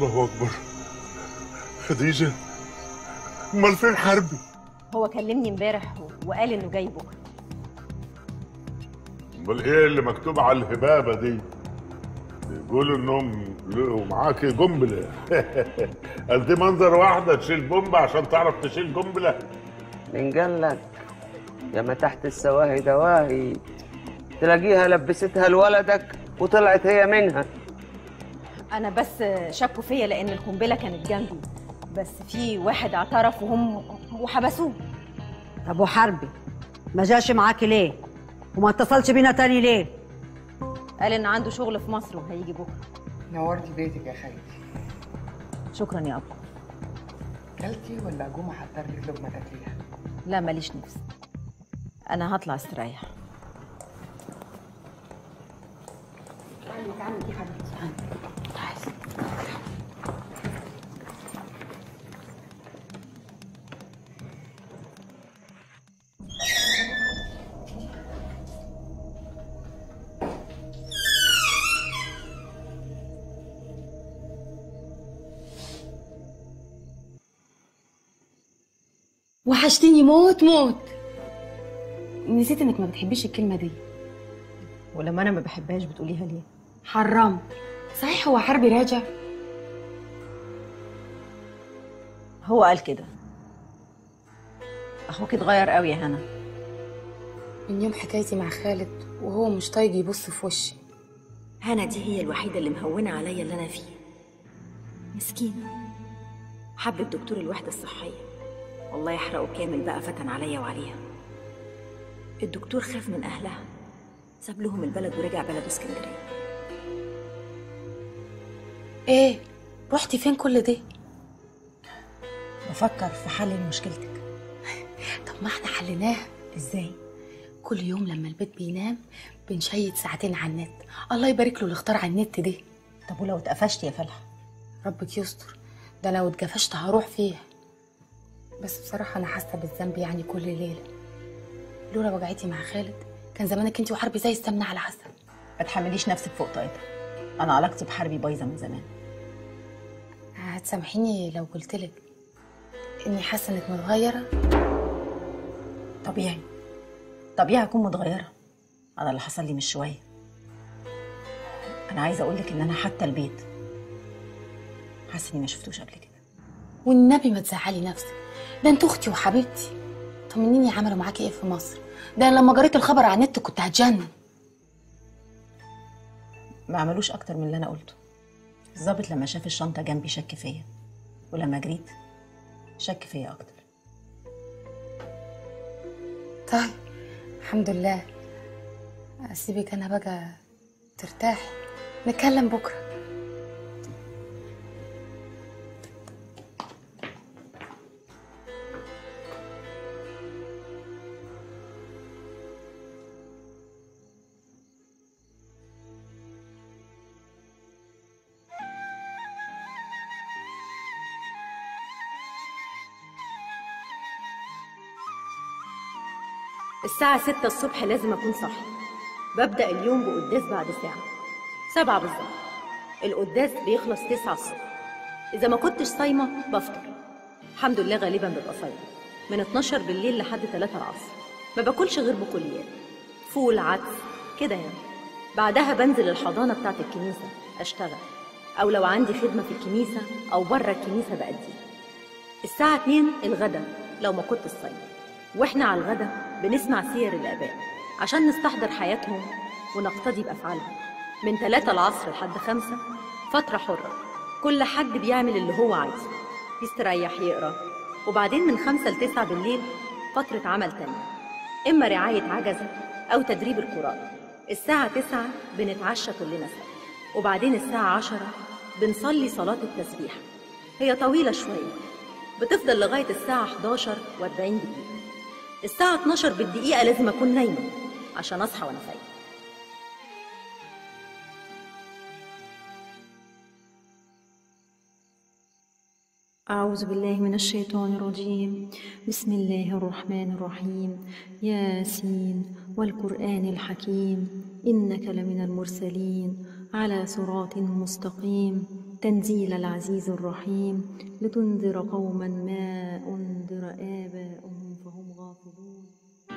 الله اكبر خديجه امال فين حربي هو كلمني امبارح وقال انه جاي بكره امال ايه اللي مكتوب على الهبابه دي بيقولوا انهم لقوا معاكي قنبله قال دي منظر واحده تشيل بومبه عشان تعرف تشيل قنبله من قال لك يا ما تحت السواهي دواهي تلاقيها لبستها لولدك وطلعت هي منها انا بس شكوا فيا لان القنبله كانت جنبي بس في واحد اعترف وهم وحبسوه طب وحربي ما جاش معاكي ليه وما اتصلش بينا تاني ليه قال ان عنده شغل في مصر وهيجي بكره نورتي بيتك يا خالتي شكرا يا ابو كلتي ولا جوم احضر لك لقمه تاكليها لا ماليش نفس انا هطلع استريح وحشتني موت موت نسيت انك ما بتحبيش الكلمه دي ولما انا ما بحبهاش بتقوليها ليه حرام صحيح هو حربي راجع هو قال كده اخوك اتغير قوي يا هنا من يوم حكايتي مع خالد وهو مش طايق يبص في وشي هنا دي هي الوحيدة اللي مهونة عليا اللي أنا فيه مسكينة حب الدكتور الوحدة الصحية والله يحرقه كامل بقى فتن عليا وعليها الدكتور خاف من أهلها ساب لهم البلد ورجع بلده اسكندرية ايه رحتي فين كل ده بفكر في حل مشكلتك طب ما احنا حليناها ازاي كل يوم لما البيت بينام بنشيد ساعتين على النت الله يبارك له اللي اخترع النت ده طب ولو اتقفشت يا فلحة ربك يستر ده لو اتقفشت هروح فيها بس بصراحة أنا حاسة بالذنب يعني كل ليلة لولا وجعتي مع خالد كان زمانك انت وحربي زي السمنة على عسل ما تحمليش نفسك فوق طاقتها أنا علاقتي بحربي بايظة من زمان هتسامحيني لو قلتلك إني حاسة إنك متغيرة طبيعي طبيعي أكون متغيرة أنا اللي حصل لي مش شوية أنا عايزة أقولك إن أنا حتى البيت حاسة إني ما شفتوش قبل كده والنبي ما تزعلي نفسك ده انت اختي وحبيبتي طمنيني عملوا معاكي ايه في مصر ده أنا لما قريت الخبر على النت كنت هتجنن ما عملوش أكتر من اللي أنا قلته الظابط لما شاف الشنطة جنبي شك فيا ولما جريت شك فيا أكتر طيب الحمد لله اسيبك انا بقى ترتاحي نتكلم بكره الساعة ستة الصبح لازم أكون صاحي ببدأ اليوم بقداس بعد ساعة سبعة بالظبط القداس بيخلص تسعة الصبح إذا ما كنتش صايمة بفطر الحمد لله غالبا ببقى صايمة من 12 بالليل لحد 3 العصر ما باكلش غير بكليات فول عدس كده يعني بعدها بنزل الحضانة بتاعت الكنيسة أشتغل أو لو عندي خدمة في الكنيسة أو بره الكنيسة بأديها الساعة 2 الغدا لو ما كنتش صايمة واحنا على الغدا بنسمع سير الآباء عشان نستحضر حياتهم ونقتدي بأفعالهم من 3 العصر لحد 5 فترة حرة كل حد بيعمل اللي هو عايزه يستريح يقرا وبعدين من 5 ل 9 بالليل فترة عمل تانية إما رعاية عجزة أو تدريب القراءة الساعة 9 بنتعشى كلنا سوا وبعدين الساعة 10 بنصلي صلاة التسبيح هي طويلة شوية بتفضل لغاية الساعة 11 و40 دقيقة الساعة 12 بالدقيقة لازم أكون نايمة عشان أصحى وأنا فايقة أعوذ بالله من الشيطان الرجيم بسم الله الرحمن الرحيم ياسين والقرآن الحكيم إنك لمن المرسلين على صراط مستقيم تنزيل العزيز الرحيم لتنذر قوما ما أنذر آباؤهم فهم غافلون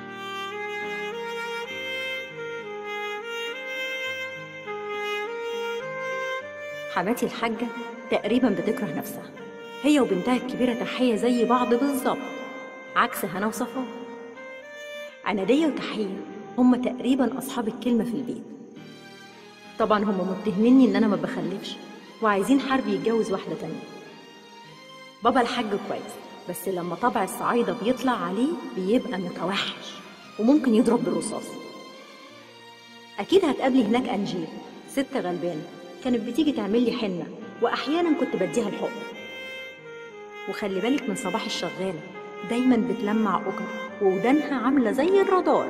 حماتي الحاجة تقريبا بتكره نفسها هي وبنتها الكبيرة تحية زي بعض بالظبط عكس هنا وصفاء عنادية وتحية هما تقريبا أصحاب الكلمة في البيت طبعا هما متهميني إن أنا ما بخلفش وعايزين حربي يتجوز واحدة تانية بابا الحاج كويس بس لما طبع الصعايدة بيطلع عليه بيبقى متوحش وممكن يضرب بالرصاص أكيد هتقابلي هناك أنجيل ست غلبانة كانت بتيجي تعمل لي حنة وأحيانا كنت بديها الحقن وخلي بالك من صباح الشغالة دايما بتلمع أكر وودانها عاملة زي الرادار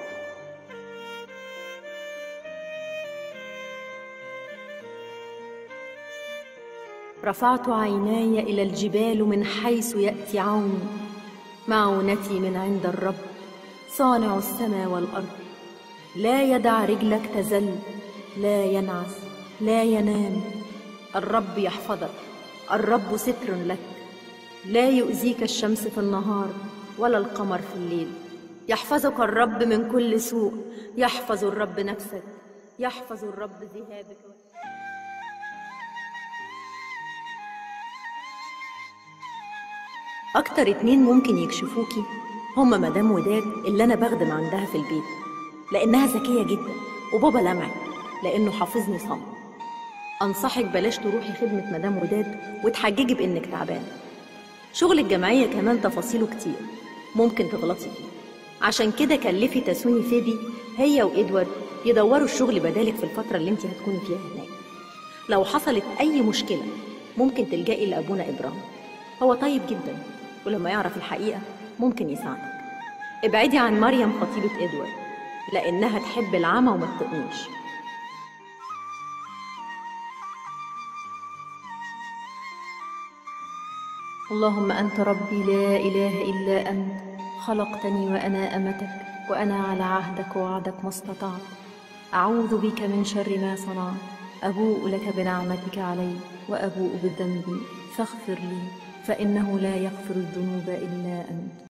رفعت عيناي إلى الجبال من حيث يأتي عوني معونتي من عند الرب صانع السماء والأرض لا يدع رجلك تزل لا ينعس لا ينام الرب يحفظك الرب ستر لك لا يؤذيك الشمس في النهار ولا القمر في الليل يحفظك الرب من كل سوء يحفظ الرب نفسك يحفظ الرب ذهابك أكتر اتنين ممكن يكشفوكي هما مدام وداد اللي أنا بخدم عندها في البيت لأنها ذكية جدا وبابا لمعي لأنه حافظني صم أنصحك بلاش تروحي خدمة مدام وداد وتحججي بإنك تعبانة شغل الجمعية كمان تفاصيله كتير ممكن تغلطي فيه عشان كده كلفي تسوني فيبي هي وإدوارد يدوروا الشغل بدالك في الفترة اللي انت هتكوني فيها هناك لو حصلت أي مشكلة ممكن تلجئي لأبونا إبراهيم هو طيب جدا ولما يعرف الحقيقة ممكن يساعدك ابعدي عن مريم خطيبة إدوارد لأنها تحب العمى وما تطقنيش اللهم أنت ربي لا إله إلا أنت خلقتني وأنا أمتك وأنا على عهدك ووعدك ما استطعت أعوذ بك من شر ما صنعت أبوء لك بنعمتك علي وأبوء بذنبي فاغفر لي فإنه لا يغفر الذنوب إلا أنت